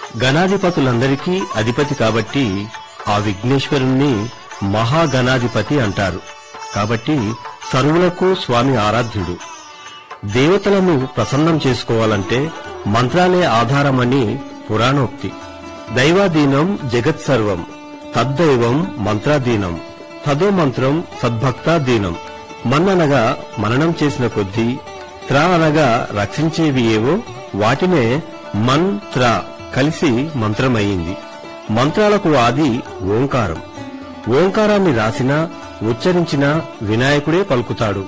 గణాధిపతులందరికీ అధిపతి కాబట్టి ఆ విఘ్నేశ్వరుణ్ణి మహాగణాధిపతి అంటారు కాబట్టి సర్వులకు స్వామి ఆరాధ్యుడు దేవతలను ప్రసన్నం చేసుకోవాలంటే మంత్రాలే ఆధారమని పురాణోక్తి దైవాధీనం జగత్సర్వం తద్దైవం మంత్రాధీనం తదో మంత్రం సద్భక్తాధీనం మన్ననగా మననం చేసిన కొద్దీ త్రా అనగా రక్షించేవి ఏవో వాటినే మన్ త్ర కలిసి మంత్రమయ్యింది మంత్రాలకు ఆది ఓంకారం ఓంకారాన్ని రాసినా ఉచ్చరించినా వినాయకుడే పలుకుతాడు